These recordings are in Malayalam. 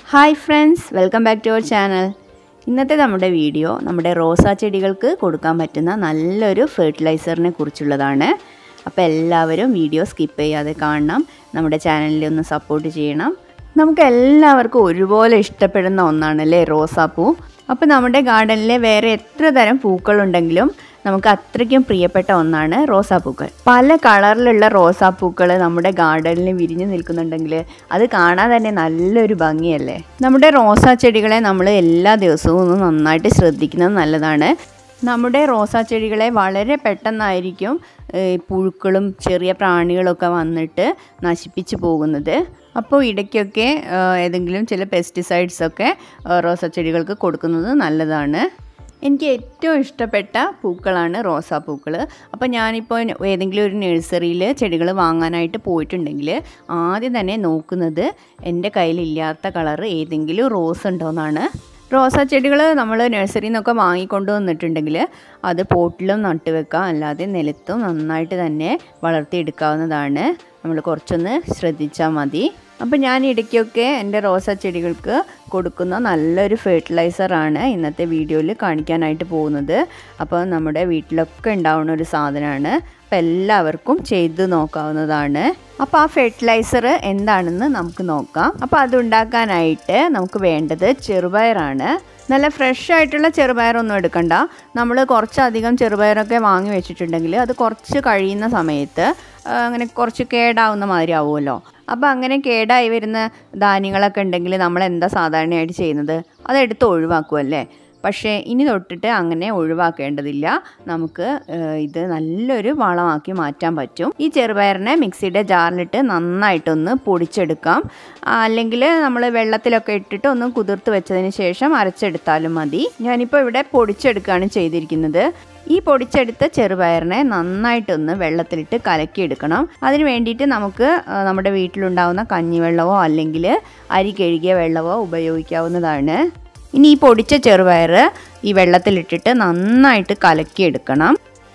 hi friends welcome back to our channel ഇന്നത്തെ നമ്മുടെ വീഡിയോ നമ്മുടെ റോസാ ചെടികൾക്ക് കൊടുക്കാൻ പറ്റുന്ന നല്ലൊരു ഫെർട്ടിലൈസറിനെ കുറിച്ചുള്ളതാണ് അപ്പോൾ എല്ലാവരും വീഡിയോ സ്കിപ്പ് ചെയ്യാതെ കാണണം നമ്മുടെ ചാനലിൽ ഒന്ന് സപ്പോർട്ട് ചെയ്യണം നമുക്ക് എല്ലാവർക്കും ഒരുപോലെ ഇഷ്ടപ്പെടുന്ന ഒന്നാണല്ലേ റോസാപ്പൂ അപ്പോൾ നമ്മുടെ ഗാർഡനിലെ വേറെ എത്ര തരം പൂക്കളുണ്ടെങ്കിലും നമുക്ക് അത്രയ്ക്കും പ്രിയപ്പെട്ട ഒന്നാണ് റോസാപ്പൂക്കൾ പല കളറിലുള്ള റോസാപ്പൂക്കൾ നമ്മുടെ ഗാർഡനിൽ വിരിഞ്ഞു നിൽക്കുന്നുണ്ടെങ്കിൽ അത് കാണാൻ തന്നെ നല്ലൊരു ഭംഗിയല്ലേ നമ്മുടെ റോസാ ചെടികളെ നമ്മൾ എല്ലാ ദിവസവും ഒന്ന് നന്നായിട്ട് ശ്രദ്ധിക്കുന്നത് നല്ലതാണ് നമ്മുടെ റോസാ ചെടികളെ വളരെ പെട്ടെന്നായിരിക്കും പുഴുക്കളും ചെറിയ പ്രാണികളൊക്കെ വന്നിട്ട് നശിപ്പിച്ചു പോകുന്നത് അപ്പോൾ ഇടയ്ക്കൊക്കെ ഏതെങ്കിലും ചില പെസ്റ്റിസൈഡ്സൊക്കെ റോസാ ചെടികൾക്ക് കൊടുക്കുന്നത് നല്ലതാണ് എനിക്ക് ഏറ്റവും ഇഷ്ടപ്പെട്ട പൂക്കളാണ് റോസാപ്പൂക്കൾ അപ്പോൾ ഞാനിപ്പോൾ ഏതെങ്കിലും ഒരു നഴ്സറിയിൽ ചെടികൾ വാങ്ങാനായിട്ട് പോയിട്ടുണ്ടെങ്കിൽ ആദ്യം തന്നെ നോക്കുന്നത് എൻ്റെ കയ്യിലില്ലാത്ത കളർ ഏതെങ്കിലും റോസ് ഉണ്ടോയെന്നാണ് റോസാ ചെടികൾ നമ്മൾ നഴ്സറിയിൽ നിന്നൊക്കെ വാങ്ങിക്കൊണ്ട് വന്നിട്ടുണ്ടെങ്കിൽ അത് പോട്ടിലും നട്ട് വെക്കാം അല്ലാതെ നിലത്തും നന്നായിട്ട് തന്നെ വളർത്തിയെടുക്കാവുന്നതാണ് നമ്മൾ കുറച്ചൊന്ന് ശ്രദ്ധിച്ചാൽ മതി അപ്പോൾ ഞാൻ ഇടയ്ക്കൊക്കെ എൻ്റെ റോസാ ചെടികൾക്ക് കൊടുക്കുന്ന നല്ലൊരു ഫെർട്ടിലൈസറാണ് ഇന്നത്തെ വീഡിയോയിൽ കാണിക്കാനായിട്ട് പോകുന്നത് അപ്പോൾ നമ്മുടെ വീട്ടിലൊക്കെ ഉണ്ടാവുന്ന ഒരു സാധനമാണ് അപ്പോൾ എല്ലാവർക്കും ചെയ്ത് നോക്കാവുന്നതാണ് അപ്പോൾ ആ ഫെർട്ടിലൈസർ എന്താണെന്ന് നമുക്ക് നോക്കാം അപ്പോൾ അതുണ്ടാക്കാനായിട്ട് നമുക്ക് വേണ്ടത് ചെറുപയറാണ് നല്ല ഫ്രഷ് ആയിട്ടുള്ള ചെറുപയറൊന്നും എടുക്കണ്ട നമ്മൾ കുറച്ചധികം ചെറുപയറൊക്കെ വാങ്ങി വെച്ചിട്ടുണ്ടെങ്കിൽ അത് കുറച്ച് കഴിയുന്ന സമയത്ത് അങ്ങനെ കുറച്ച് കേടാവുന്ന മാതിരി ആവുമല്ലോ അപ്പോൾ അങ്ങനെ കേടായി വരുന്ന ധാന്യങ്ങളൊക്കെ ഉണ്ടെങ്കിൽ നമ്മൾ എന്താ സാധാരണയായിട്ട് ചെയ്യുന്നത് അതെടുത്ത് ഒഴിവാക്കുമല്ലേ പക്ഷേ ഇനി തൊട്ടിട്ട് അങ്ങനെ ഒഴിവാക്കേണ്ടതില്ല നമുക്ക് ഇത് നല്ലൊരു വളമാക്കി മാറ്റാൻ പറ്റും ഈ ചെറുപയറിനെ മിക്സിയുടെ ജാറിലിട്ട് നന്നായിട്ടൊന്ന് പൊടിച്ചെടുക്കാം അല്ലെങ്കിൽ നമ്മൾ വെള്ളത്തിലൊക്കെ ഇട്ടിട്ട് ഒന്ന് കുതിർത്ത് വെച്ചതിന് ശേഷം അരച്ചെടുത്താലും മതി ഞാനിപ്പോൾ ഇവിടെ പൊടിച്ചെടുക്കുകയാണ് ചെയ്തിരിക്കുന്നത് ഈ പൊടിച്ചെടുത്ത ചെറുപയറിനെ നന്നായിട്ടൊന്ന് വെള്ളത്തിലിട്ട് കലക്കിയെടുക്കണം അതിന് വേണ്ടിയിട്ട് നമുക്ക് നമ്മുടെ വീട്ടിലുണ്ടാവുന്ന കഞ്ഞിവെള്ളമോ അല്ലെങ്കിൽ അരി കഴുകിയ വെള്ളമോ ഉപയോഗിക്കാവുന്നതാണ് ഇനി ഈ പൊടിച്ച ചെറുപയർ ഈ വെള്ളത്തിലിട്ടിട്ട് നന്നായിട്ട് കലക്കിയെടുക്കണം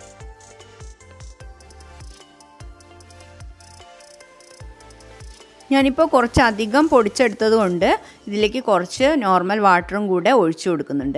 ഞാനിപ്പോൾ കുറച്ച് അധികം പൊടിച്ചെടുത്തത് കൊണ്ട് ഇതിലേക്ക് കുറച്ച് നോർമൽ വാട്ടറും കൂടെ ഒഴിച്ചു കൊടുക്കുന്നുണ്ട്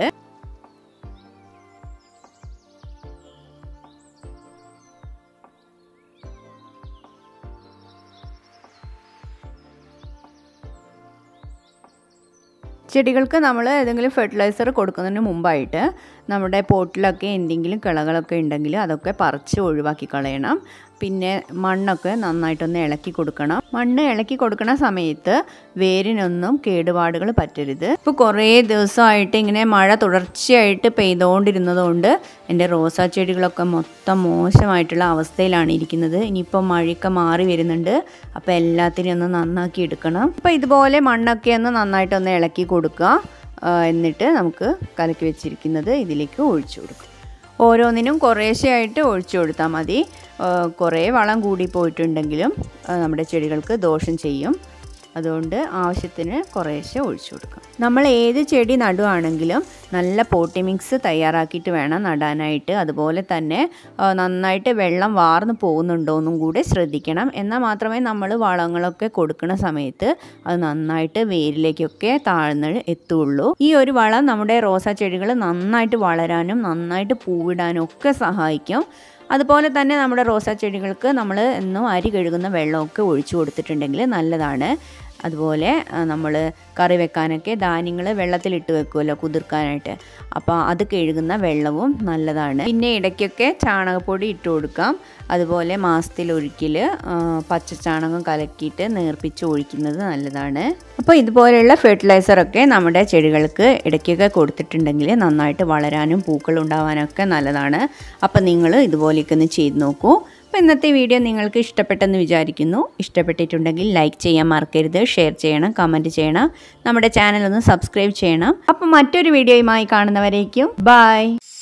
ചെടികൾക്ക് നമ്മൾ ഏതെങ്കിലും ഫെർട്ടിലൈസർ കൊടുക്കുന്നതിന് മുമ്പായിട്ട് നമ്മുടെ പോട്ടിലൊക്കെ എന്തെങ്കിലും കിളകളൊക്കെ ഉണ്ടെങ്കിൽ അതൊക്കെ പറിച്ച് ഒഴിവാക്കി കളയണം പിന്നെ മണ്ണൊക്കെ നന്നായിട്ടൊന്ന് ഇളക്കി കൊടുക്കണം മണ്ണ് ഇളക്കി കൊടുക്കുന്ന സമയത്ത് വേരിനൊന്നും കേടുപാടുകൾ പറ്റരുത് ഇപ്പോൾ കുറേ ദിവസമായിട്ട് ഇങ്ങനെ മഴ തുടർച്ചയായിട്ട് പെയ്തുകൊണ്ടിരുന്നതുകൊണ്ട് എൻ്റെ റോസാ ചെടികളൊക്കെ മൊത്തം മോശമായിട്ടുള്ള അവസ്ഥയിലാണ് ഇരിക്കുന്നത് ഇനിയിപ്പോൾ മഴയൊക്കെ മാറി വരുന്നുണ്ട് അപ്പോൾ എല്ലാത്തിനെയും ഒന്ന് നന്നാക്കി എടുക്കണം അപ്പോൾ ഇതുപോലെ മണ്ണൊക്കെ ഒന്ന് നന്നായിട്ടൊന്ന് ഇളക്കി കൊടുക്കുക എന്നിട്ട് നമുക്ക് കലക്കി വെച്ചിരിക്കുന്നത് ഇതിലേക്ക് ഒഴിച്ചു കൊടുക്കും ഓരോന്നിനും കുറേശ്ശെയായിട്ട് ഒഴിച്ചു കൊടുത്താൽ മതി കുറേ വളം കൂടി പോയിട്ടുണ്ടെങ്കിലും നമ്മുടെ ചെടികൾക്ക് ദോഷം ചെയ്യും അതുകൊണ്ട് ആവശ്യത്തിന് കുറേശ്ശെ ഒഴിച്ചു കൊടുക്കാം നമ്മൾ ഏത് ചെടി നടുവാണെങ്കിലും നല്ല പോട്ടി മിക്സ് തയ്യാറാക്കിയിട്ട് വേണം നടാനായിട്ട് അതുപോലെ തന്നെ നന്നായിട്ട് വെള്ളം വാർന്നു പോകുന്നുണ്ടോയെന്നും കൂടെ ശ്രദ്ധിക്കണം എന്നാൽ മാത്രമേ നമ്മൾ വളങ്ങളൊക്കെ കൊടുക്കുന്ന സമയത്ത് അത് നന്നായിട്ട് വേരിലേക്കൊക്കെ താഴ്ന്ന് എത്തുള്ളൂ ഈ ഒരു വളം നമ്മുടെ റോസാ ചെടികൾ നന്നായിട്ട് വളരാനും നന്നായിട്ട് പൂവിടാനും ഒക്കെ സഹായിക്കും അതുപോലെ തന്നെ നമ്മുടെ റോസാ ചെടികൾക്ക് നമ്മൾ എന്നും അരി കഴുകുന്ന വെള്ളമൊക്കെ ഒഴിച്ചു കൊടുത്തിട്ടുണ്ടെങ്കിൽ നല്ലതാണ് അതുപോലെ നമ്മൾ കറി വെക്കാനൊക്കെ ധാന്യങ്ങൾ വെള്ളത്തിലിട്ട് വെക്കുമല്ലോ കുതിർക്കാനായിട്ട് അപ്പോൾ അത് കഴുകുന്ന വെള്ളവും നല്ലതാണ് പിന്നെ ഇടയ്ക്കൊക്കെ ചാണകപ്പൊടി ഇട്ട് കൊടുക്കാം അതുപോലെ മാസത്തിലൊരിക്കൽ പച്ചച്ചാണകം കലക്കിയിട്ട് നേർപ്പിച്ച് ഒഴിക്കുന്നത് നല്ലതാണ് അപ്പോൾ ഇതുപോലെയുള്ള ഫെർട്ടിലൈസറൊക്കെ നമ്മുടെ ചെടികൾക്ക് ഇടയ്ക്കൊക്കെ കൊടുത്തിട്ടുണ്ടെങ്കിൽ നന്നായിട്ട് വളരാനും പൂക്കൾ ഉണ്ടാവാനൊക്കെ നല്ലതാണ് അപ്പോൾ നിങ്ങൾ ഇതുപോലെയൊക്കെ ഒന്ന് ചെയ്ത് നോക്കൂ അപ്പോൾ ഇന്നത്തെ വീഡിയോ നിങ്ങൾക്ക് ഇഷ്ടപ്പെട്ടെന്ന് വിചാരിക്കുന്നു ഇഷ്ടപ്പെട്ടിട്ടുണ്ടെങ്കിൽ ലൈക്ക് ചെയ്യാൻ മറക്കരുത് ഷെയർ ചെയ്യണം കമൻറ്റ് ചെയ്യണം നമ്മുടെ ചാനൽ ഒന്ന് സബ്സ്ക്രൈബ് ചെയ്യണം അപ്പോൾ മറ്റൊരു വീഡിയോയുമായി കാണുന്നവരേക്കും ബൈ